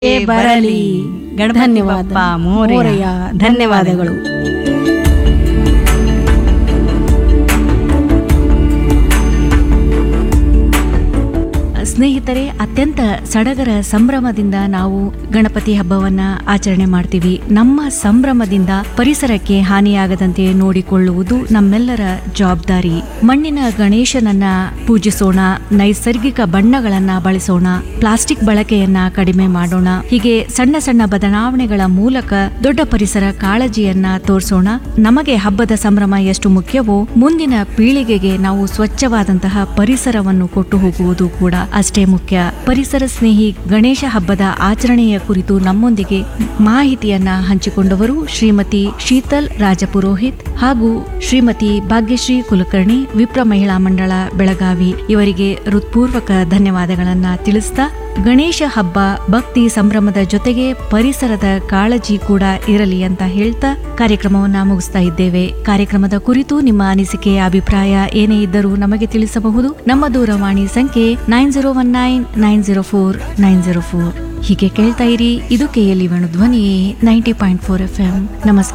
ಬರಲಿ ಗಣಪತಿ ಧನ್ಯವಾದ ಬಪ್ಪ ಮೋರೆಯ. ಮೋರೆಯ. ಧನ್ಯವಾದಗಳು ಸ್ನೇಹಿತರೆ ಅತ್ಯಂತ ಸಡಗರ ಸಂಭ್ರಮದಿಂದ ನಾವು ಗಣಪತಿ ಹಬ್ಬವನ್ನ ಆಚರಣೆ ಮಾಡ್ತೀವಿ ನಮ್ಮ ಸಂಭ್ರಮದಿಂದ ಪರಿಸರಕ್ಕೆ ಹಾನಿಯಾಗದಂತೆ ನೋಡಿಕೊಳ್ಳುವುದು ನಮ್ಮೆಲ್ಲರ ಜವಾಬ್ದಾರಿ ಮಣ್ಣಿನ ಗಣೇಶನನ್ನ ಪೂಜಿಸೋಣ ನೈಸರ್ಗಿಕ ಬಣ್ಣಗಳನ್ನ ಬಳಸೋಣ ಪ್ಲಾಸ್ಟಿಕ್ ಬಳಕೆಯನ್ನ ಕಡಿಮೆ ಮಾಡೋಣ ಹೀಗೆ ಸಣ್ಣ ಸಣ್ಣ ಬದಲಾವಣೆಗಳ ಮೂಲಕ ದೊಡ್ಡ ಪರಿಸರ ಕಾಳಜಿಯನ್ನ ತೋರಿಸೋಣ ನಮಗೆ ಹಬ್ಬದ ಸಂಭ್ರಮ ಎಷ್ಟು ಮುಖ್ಯವೋ ಮುಂದಿನ ಪೀಳಿಗೆಗೆ ನಾವು ಸ್ವಚ್ಛವಾದಂತಹ ಪರಿಸರವನ್ನು ಕೊಟ್ಟು ಹೋಗುವುದು ಕೂಡ ಅಷ್ಟೇ ಮುಖ್ಯ ಪರಿಸರ ಸ್ನೇಹಿ ಗಣೇಶ ಹಬ್ಬದ ಆಚರಣೆಯ ಕುರಿತು ನಮ್ಮೊಂದಿಗೆ ಮಾಹಿತಿಯನ್ನ ಹಂಚಿಕೊಂಡವರು ಶ್ರೀಮತಿ ಶೀತಲ್ ರಾಜಪುರೋಹಿತ್ ಹಾಗೂ ಶ್ರೀಮತಿ ಭಾಗ್ಯಶ್ರೀ ಕುಲಕರ್ಣಿ ವಿಪ್ರ ಮಹಿಳಾ ಮಂಡಳ ಬೆಳಗಾವಿ ಇವರಿಗೆ ಹೃತ್ಪೂರ್ವಕ ಧನ್ಯವಾದಗಳನ್ನ ತಿಳಿಸ್ತಾ ಗಣೇಶ ಹಬ್ಬ ಭಕ್ತಿ ಸಂಭ್ರಮದ ಜೊತೆಗೆ ಪರಿಸರದ ಕಾಳಜಿ ಕೂಡ ಇರಲಿ ಅಂತ ಹೇಳ್ತಾ ಕಾರ್ಯಕ್ರಮವನ್ನ ಮುಗಿಸ್ತಾ ಇದ್ದೇವೆ ಕಾರ್ಯಕ್ರಮದ ಕುರಿತು ನಿಮ್ಮ ಅನಿಸಿಕೆ ಅಭಿಪ್ರಾಯ ಏನೇ ಇದ್ದರೂ ನಮಗೆ ತಿಳಿಸಬಹುದು ನಮ್ಮ ದೂರವಾಣಿ ಸಂಖ್ಯೆ nine zero one nine nine zero four nine zero four ಹೀಗೆ ಕೇಳ್ತಾ ಇರಿ ಇದು KLE Venu Dhwani ninety point four F M ನಮಸ್ಕಾರ